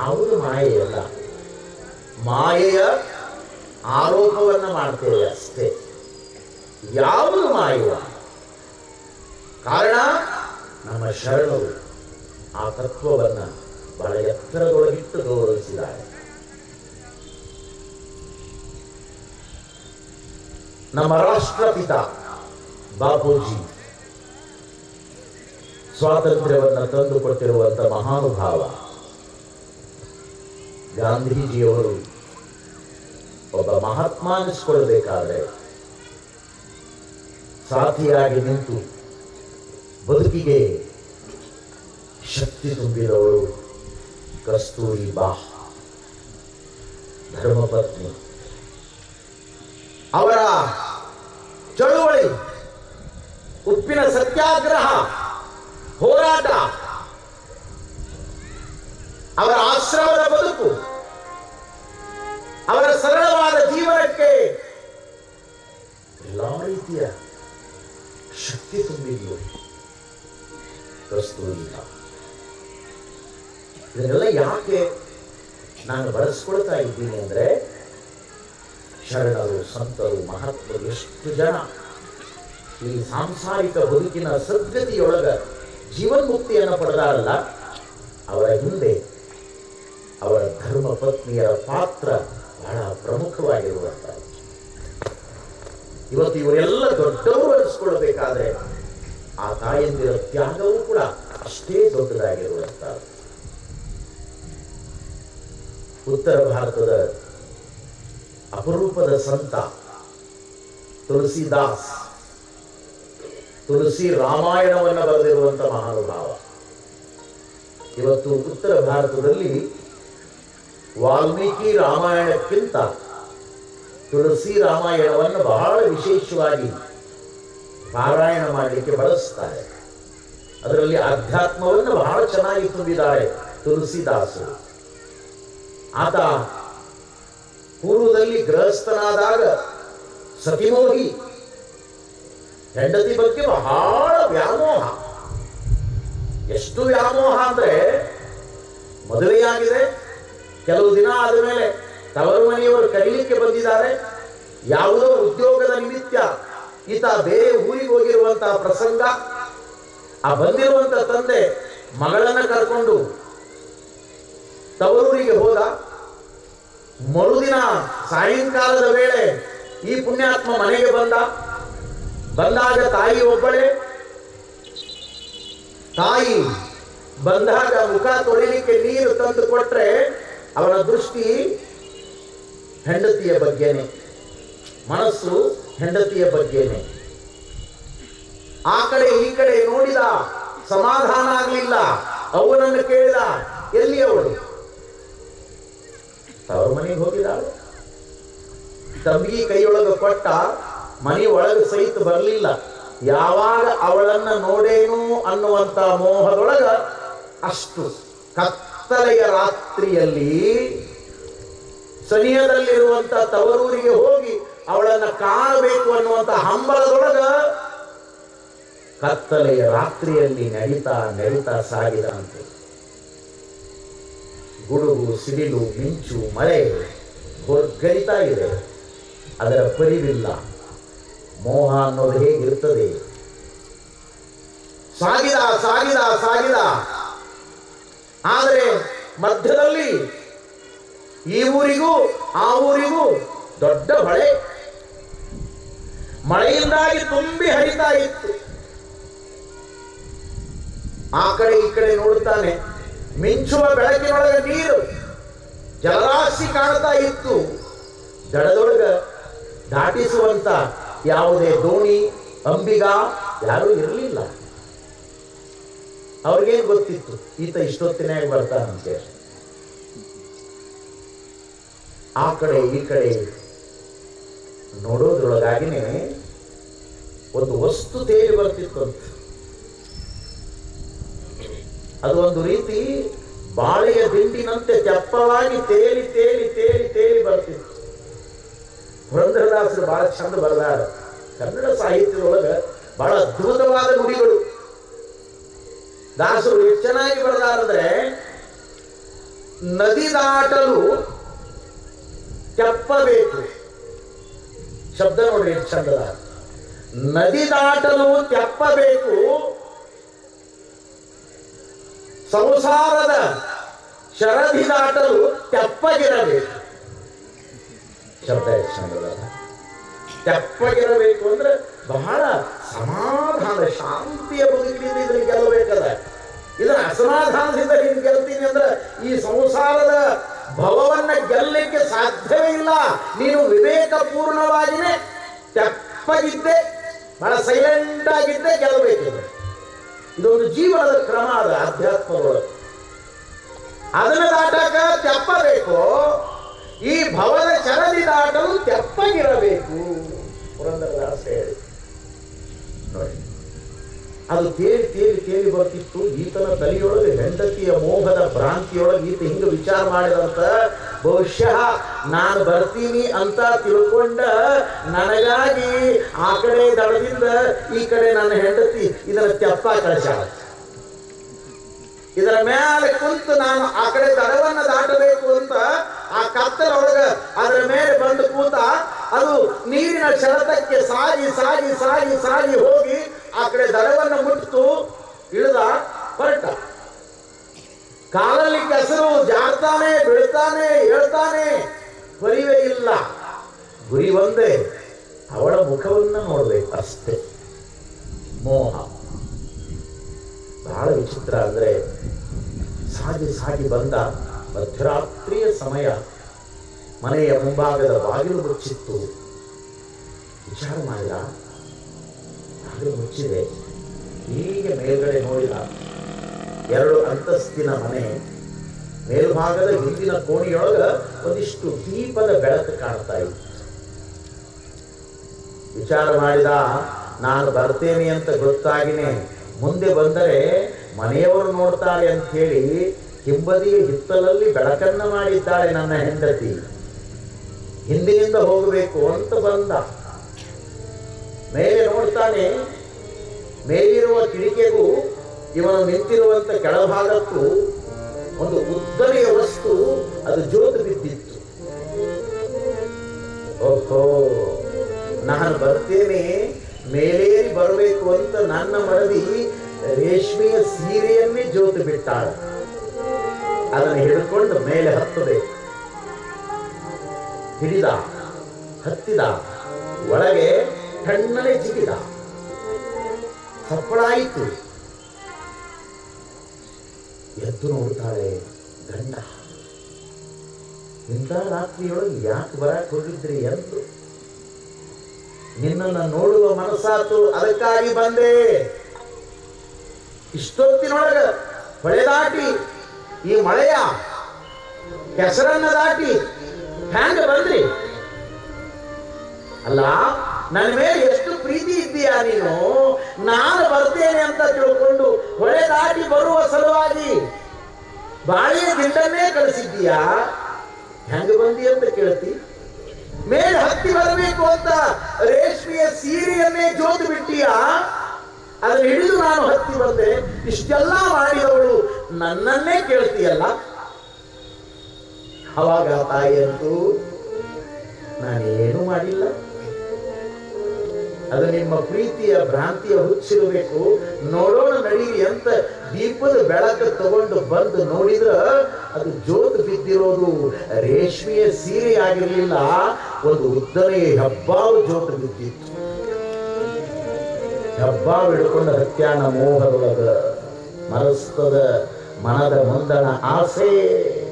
ಯಾವುದು ಮಾಯೆಯಲ್ಲ ಮಾಯೆಯ ಆರೋಪವನ್ನ ಮಾಡ್ತೇವೆ ಅಷ್ಟೇ ಯಾವುದು ಮಾಯೆಯ ಕಾರಣ ನಮ್ಮ ಶರಣರು ಆ ತತ್ವವನ್ನ ಬಹಳ ಎತ್ತರದೊಳಗಿಟ್ಟು ಗೌರವಿಸಿದ್ದಾರೆ ನಮ್ಮ ರಾಷ್ಟ್ರಪಿತ ಬಾಪೂಜಿ ಸ್ವಾತಂತ್ರ್ಯವನ್ನು ತಂದುಕೊಟ್ಟಿರುವಂತ ಮಹಾನುಭಾವ ಗಾಂಧೀಜಿಯವರು ಒಬ್ಬ ಮಹಾತ್ಮ ಅನಿಸ್ಕೊಳ್ಬೇಕಾದ್ರೆ ಸಾಥಿಯಾಗಿ ನಿಂತು ಬದುಕಿಗೆ ಶಕ್ತಿ ತುಂಬಿದವಳು ಕಸ್ತೂರಿ ಬಾ ಧರ್ಮಪತ್ನಿ ಅವರ ಚಳುವಳಿ ಉಪ್ಪಿನ ಸತ್ಯಾಗ್ರಹ ಹೋರಾಟ ಅವರ ಆಶ್ರಮದ ಬದುಕು ಅವರ ಸರಳವಾದ ಜೀವನಕ್ಕೆ ಎಲ್ಲ ರೀತಿಯ ಶಕ್ತಿ ತುಂಬಿದ್ಲು ಕಸ್ತೂರಿ ಬಾ. ಇದನ್ನೆಲ್ಲ ಯಾಕೆ ನಾನು ಬಳಸ್ಕೊಳ್ತಾ ಇದ್ದೀನಿ ಅಂದ್ರೆ ಶರಣರು ಸಂತರು ಮಹಾತ್ಮರು ಎಷ್ಟು ಜನ ಈ ಸಾಂಸಾರಿಕ ಬದುಕಿನ ಸದ್ಗತಿಯೊಳಗ ಜೀವನ್ಮುಕ್ತಿಯನ್ನು ಪಡೆದಾರಲ್ಲ ಅವರ ಹಿಂದೆ ಅವರ ಧರ್ಮ ಪತ್ನಿಯರ ಪಾತ್ರ ಬಹಳ ಪ್ರಮುಖವಾಗಿರುವಂಥದ್ದು ಇವತ್ತು ಇವರೆಲ್ಲ ದೊಡ್ಡವರು ಅನಿಸ್ಕೊಳ್ಬೇಕಾದ್ರೆ ಆ ತಾಯಂದಿರ ತ್ಯಾಗವೂ ಕೂಡ ಅಷ್ಟೇ ದೊಡ್ಡದಾಗಿರುವಂಥದ್ದು ಉತ್ತರ ಭಾರತದ ಅಪರೂಪದ ಸಂತ ತುಳಸಿದಾಸ್ ತುಳಸಿ ರಾಮಾಯಣವನ್ನು ಬರೆದಿರುವಂತ ಮಹಾನುಭಾವ ಇವತ್ತು ಉತ್ತರ ಭಾರತದಲ್ಲಿ ವಾಲ್ಮೀಕಿ ರಾಮಾಯಣಕ್ಕಿಂತ ತುಳಸಿ ರಾಮಾಯಣವನ್ನು ಬಹಳ ವಿಶೇಷವಾಗಿ ಪಾರಾಯಣ ಮಾಡಲಿಕ್ಕೆ ಬಳಸ್ತಾರೆ ಅದರಲ್ಲಿ ಅಧ್ಯಾತ್ಮವನ್ನು ಬಹಳ ಚೆನ್ನಾಗಿ ತುಂಬಿದ್ದಾರೆ ತುಳಸಿದಾಸರು ಆತ ಪೂರ್ವದಲ್ಲಿ ಗೃಹಸ್ಥನಾದಾಗ ಸತಿಮೋಹಿ ಹೆಂಡತಿ ಬಗ್ಗೆ ಬಹಳ ವ್ಯಾಮೋಹ ಎಷ್ಟು ವ್ಯಾಮೋಹ ಅಂದ್ರೆ ಮದುವೆಯಾಗಿದೆ ಕೆಲವು ದಿನ ಆದ ಮೇಲೆ ತವರು ಮನೆಯವರು ಕರೀಲಿಕ್ಕೆ ಬಂದಿದ್ದಾರೆ ಯಾವುದೋ ಉದ್ಯೋಗದ ನಿಮಿತ್ತ ಈತ ಬೇರೆ ಊರಿಗೆ ಹೋಗಿರುವಂತಹ ಪ್ರಸಂಗ ಆ ಬಂದಿರುವಂತ ತಂದೆ ಮಗಳನ್ನ ಕರ್ಕೊಂಡು ತವರೂರಿಗೆ ಹೋದ ಮರುದಿನ ಸಾಯಂಕಾಲದ ವೇಳೆ ಈ ಪುಣ್ಯಾತ್ಮ ಮನೆಗೆ ಬಂದ ಬಂದಾಗ ತಾಯಿ ಒಬ್ಬಳೇ ತಾಯಿ ಬಂದಾಗ ಮುಖ ತೊಳಿಲಿಕ್ಕೆ ನೀರು ತಂದು ಕೊಟ್ರೆ ಅವನ ದೃಷ್ಟಿ ಹೆಂಡತಿಯ ಬಗ್ಗೆನೆ ಮನಸ್ಸು ಹೆಂಡತಿಯ ಬಗ್ಗೆನೆ ಆ ಕಡೆ ಈ ಕಡೆ ನೋಡಿದ ಸಮಾಧಾನ ಆಗಲಿಲ್ಲ ಅವನನ್ನು ಕೇಳಿದ ಎಲ್ಲಿ ಅವಳು ತವರು ಮನೆಗೆ ಹೋಗಿದ್ದಾಳೆ ತಂಬಿಗೆ ಕೈಯೊಳಗೆ ಕೊಟ್ಟ ಮನೆ ಒಳಗೆ ಸಹಿತ ಬರಲಿಲ್ಲ ಯಾವಾಗ ಅವಳನ್ನ ನೋಡೇನು ಅನ್ನುವಂತ ಮೋಹದೊಳಗ ಅಷ್ಟು ಕತ್ತಲೆಯ ರಾತ್ರಿಯಲ್ಲಿ ಸನಿಹದಲ್ಲಿರುವಂತ ತವರೂರಿಗೆ ಹೋಗಿ ಅವಳನ್ನ ಕಾಣಬೇಕು ಅನ್ನುವಂತ ಹಂಬಲದೊಳಗ ಕತ್ತಲೆಯ ರಾತ್ರಿಯಲ್ಲಿ ನಡೀತಾ ನಡೀತಾ ಸಾಗಿದಂತೆ ಗುಡುಗು ಸಿಡಿಲು ಮಿಂಚು ಮಳೆ ಹೊರ್ಗರಿತಾ ಇದೆ ಅದರ ಪರಿವಿಲ್ಲ ಮೋಹ ಅನ್ನೋದು ಹೇಗಿರ್ತದೆ ಸಾಗಿದ ಸಾಗಿದ ಸಾಗಿದ ಆದರೆ ಮಧ್ಯದಲ್ಲಿ ಈ ಊರಿಗೂ ಆ ಊರಿಗೂ ದೊಡ್ಡ ಮಳೆ ಮಳೆಯಿಂದಾಗಿ ತುಂಬಿ ಹರಿತಾ ಇತ್ತು ಆ ಕಡೆ ಈ ಕಡೆ ನೋಡುತ್ತಾನೆ ಮಿಂಚುವ ಬೆಳಕಿನೊಳಗೆ ನೀರು ಜಲರಾಶಿ ಕಾಣ್ತಾ ಇತ್ತು ದಡದೊಳಗ ದಾಟಿಸುವಂತ ಯಾವುದೇ ದೋಣಿ ಅಂಬಿಗ ಯಾರೂ ಇರಲಿಲ್ಲ ಅವ್ರಿಗೇನು ಗೊತ್ತಿತ್ತು ಈತ ಇಷ್ಟೊತ್ತಿನಾಗ ಬರ್ತಾನಂತೆ ಆ ಕಡೆ ಈ ಕಡೆ ನೋಡೋದ್ರೊಳಗಾಗಿನೇ ಒಂದು ವಸ್ತು ತೇಲಿ ಬರ್ತಿತ್ತು ಅಂತ ಅದು ಒಂದು ರೀತಿ ಬಾಳೆಯ ದಿಂಡಿನಂತೆ ತೆಪ್ಪವಾಗಿ ತೇಲಿ ತೇಲಿ ತೇಲಿ ತೇಲಿ ಬರ್ತಿತ್ತು ಪುರಂದರದಾಸರು ಬಹಳ ಚಂದ ಬರೆದಾರ ಕನ್ನಡ ಸಾಹಿತ್ಯದೊಳಗ ಬಹಳ ಅದ್ಭುತವಾದ ನುಡಿಗಳು ದಾಸರು ಎಷ್ಟು ಚೆನ್ನಾಗಿ ಬರೆದಾರಂದ್ರೆ ನದಿ ದಾಟಲು ತೆಪ್ಪಬೇಕು ಶಬ್ದ ನೋಡ್ರಿ ಎಷ್ಟು ಚಂದದ ನದಿ ದಾಟಲು ತೆಪ್ಪಬೇಕು ಸಂಸಾರದ ಶರದಿ ದಾಟಲು ತೆಪ್ಪಗಿರಬೇಕು ಶಬ್ದ ಎಷ್ಟು ಚಂದದ ತೆಪ್ಪಗಿರಬೇಕು ಅಂದ್ರೆ ಬಹಳ ಸಮಾಧಾನ ಶಾಂತಿಯ ಬದುಕಿನಿಂದ ಇದನ್ನು ಗೆಲ್ಲಬೇಕದ ಇದನ್ನ ಅಸಮಾಧಾನದಿಂದ ನೀನು ಗೆಲ್ತೀನಿ ಅಂದ್ರೆ ಈ ಸಂಸಾರದ ಭವವನ್ನ ಗೆಲ್ಲಲಿಕ್ಕೆ ಸಾಧ್ಯವೇ ಇಲ್ಲ ನೀನು ವಿವೇಕಪೂರ್ಣವಾಗಿನೇ ತೆಪ್ಪಗಿದ್ದೆ ಬಹಳ ಸೈಲೆಂಟ್ ಆಗಿದ್ದೆ ಗೆಲ್ಲಬೇಕಿದೆ ಇದೊಂದು ಜೀವನದ ಕ್ರಮ ಅದ ಅಧ್ಯಾತ್ಮದೊಳಗೆ ಅದನ್ನ ದಾಟಕ ತೆಪ್ಪಬೇಕು ಈ ಭವದ ಚರದಿ ದಾಟಲು ತೆಪ್ಪಗಿರಬೇಕು ಪುರಂದರದಾಸ ಹೇಳಿ ನೋಡಿ ಅದು ತೇಲಿ ತೇಲಿ ತೇಲಿ ಬರ್ತಿತ್ತು ಈತನ ತಲೆಯೊಳಗೆ ಹೆಂಡತಿಯ ಮೋಹದ ಭ್ರಾಂತಿಯೊಳಗೆ ಈತ ಹಿಂಗ ವಿಚಾರ ಮಾಡಿದಂತ ಬಹುಶಃ ನಾನು ಬರ್ತೀನಿ ಅಂತ ತಿಳ್ಕೊಂಡ ನನಗಾಗಿ ಆ ಕಡೆ ದಡದಿಂದ ಈ ಕಡೆ ನನ್ನ ಹೆಂಡತಿ ಇದರ ತೆಪ್ಪ ಕಳಿಸ್ಯಾಳ ಇದರ ಮೇಲೆ ಕುಂತು ನಾನು ಆ ಕಡೆ ದಡವನ್ನ ದಾಟಬೇಕು ಅಂತ ಆ ಕತ್ತಲೊಳಗ ಅದರ ಮೇಲೆ ಬಂದು ಕೂತ ಅದು ನೀರಿನ ಸೆಳೆತಕ್ಕೆ ಸಾಗಿ ಸಾಗಿ ಸಾಗಿ ಸಾಗಿ ಹೋಗಿ ಆ ಕಡೆ ದಡವನ್ನ ಮುಟ್ಟಿತು ಇಳಿದ ಹೊರಟ ಕಾಲಲ್ಲಿ ಕೆಸರು ಜಾರ್ತಾನೆ ಬೀಳ್ತಾನೆ ಹೇಳ್ತಾನೆ ಪರಿವೇ ಇಲ್ಲ ಗುರಿ ಒಂದೇ ಅವಳ ಮುಖವನ್ನ ನೋಡ್ಬೇಕು ಅಷ್ಟೇ ಮೋಹ ಬಹಳ ವಿಚಿತ್ರ ಅಂದ್ರೆ ಸಾಗಿ ಸಾಗಿ ಬಂದ ಮಧ್ಯರಾತ್ರಿಯ ಸಮಯ ಮನೆಯ ಮುಂಭಾಗದ ಬಾಗಿಲು ಮುಚ್ಚಿತ್ತು ವಿಚಾರ ಮಾಡಿದ ಬಾಗಿಲು ಮುಚ್ಚಿದೆ ಹೀಗೆ ಮೇಲ್ಗಡೆ ನೋಡಿದ ಎರಡು ಅಂತಸ್ತಿನ ಮನೆ ಮೇಲ್ಭಾಗದ ಹಿಂದಿನ ಕೋಣೆಯೊಳಗ ಒಂದಿಷ್ಟು ದೀಪದ ಬೆಳಕು ಕಾಣ್ತಾ ಇತ್ತು ವಿಚಾರ ಮಾಡಿದ ನಾನು ಬರ್ತೇನೆ ಅಂತ ಗೊತ್ತಾಗಿನೇ ಮುಂದೆ ಬಂದರೆ ಮನೆಯವರು ನೋಡ್ತಾರೆ ಅಂತ ಹೇಳಿ ಹಿಂಬದಿಯ ಹಿತ್ತಲಲ್ಲಿ ಬೆಳಕನ್ನ ಮಾಡಿದ್ದಾಳೆ ನನ್ನ ಹೆಂಡತಿ ಹಿಂದಿನಿಂದ ಹೋಗಬೇಕು ಅಂತ ಬಂದ ಮೇಲೆ ನೋಡ್ತಾನೆ ಮೇಲಿರುವ ಕಿಡಿಕೆಗೂ ಇವನು ನಿಂತಿರುವಂತ ಕೆಳಭಾಗಕ್ಕೂ ಒಂದು ಉದ್ದನೆಯ ವಸ್ತು ಅದು ಜೋತು ಬಿದ್ದಿತ್ತು ಓಹೋ ನಾನು ಬರ್ತೇನೆ ಮೇಲೇರಿ ಬರಬೇಕು ಅಂತ ನನ್ನ ಮಡದಿ ರೇಷ್ಮೆಯ ಸೀರೆಯನ್ನೇ ಜೋತು ಬಿಟ್ಟಾಳ ಅದನ್ನು ಹಿಡ್ಕೊಂಡು ಮೇಲೆ ಹತ್ತಬೇಕು ಹಿಡಿದ ಹತ್ತಿದ ಒಳಗೆ ಕಣ್ಣನೆ ಜಿಗಿದ ಸಪ್ಪಳಾಯಿತು ಎದ್ದು ನೋಡ್ತಾಳೆ ಗಂಡ ಇಂಥ ರಾತ್ರಿಯೊಳಗೆ ಯಾಕೆ ಬರಕ್ ಹೋಗಿದ್ರಿ ಎಂದು ನಿನ್ನನ್ನು ನೋಡುವ ಮನಸ್ಸಾತು ಅದಕ್ಕಾಗಿ ಬಂದೆ ಇಷ್ಟೊತ್ತಿನೊಳಗ ಹೊಳೆ ದಾಟಿ ಈ ಮಳೆಯ ಕೆಸರನ್ನ ದಾಟಿ ಹ್ಯಾಂಗ ಬಂದ್ರಿ ಅಲ್ಲ ನನ್ನ ಮೇಲೆ ಎಷ್ಟು ಪ್ರೀತಿ ಇದ್ದೀಯಾ ನೀನು ನಾನು ಬರ್ತೇನೆ ಅಂತ ತಿಳ್ಕೊಂಡು ಹೊಳೆ ದಾಟಿ ಬರುವ ಸಲುವಾಗಿ ಬಾಳೆಯ ದಿಂಡನ್ನೇ ಕಳಿಸಿದ್ದೀಯಾ ಹೆಂಗ ಬಂದಿ ಅಂತ ಕೇಳ್ತಿ ಮೇಲೆ ಹತ್ತಿ ಬರಬೇಕು ಅಂತ ರೇಷ್ಮೆಯ ಸೀರೆಯನ್ನೇ ಜೋತು ಬಿಟ್ಟಿಯಾ ಅದನ್ನ ಹಿಡಿದು ನಾನು ಹತ್ತಿ ಬಂದೆ ಇಷ್ಟೆಲ್ಲ ಮಾಡಿದವಳು ನನ್ನನ್ನೇ ಕೇಳ್ತೀಯಲ್ಲ ಅವಾಗ ತಾಯಿ ಅಂತೂ ನಾನೇನು ಮಾಡಿಲ್ಲ ಅದು ನಿಮ್ಮ ಪ್ರೀತಿಯ ಭ್ರಾಂತಿಯ ಹುಚ್ಚಿರಬೇಕು ನೋಡೋಣ ನಡೀರಿ ಅಂತ ದೀಪದ ಬೆಳಕು ತಗೊಂಡು ಬಂದು ನೋಡಿದ್ರ ಅದು ಜೋತು ಬಿದ್ದಿರೋದು ರೇಷ್ಮೆಯ ಸೀರೆ ಆಗಿರಲಿಲ್ಲ ಒಂದು ಉದ್ದನೆಯ ಹೆಬ್ಬಾವು ಜೋತು ಬಿದ್ದಿತ್ತು ಹೆಬ್ಬಾವು ಹಿಡ್ಕೊಂಡು ಹತ್ಯಾನ ಮೋಹದೊಳಗ ಮನಸ್ತದ ಮನದ ಮುಂದಣ ಆಸೆ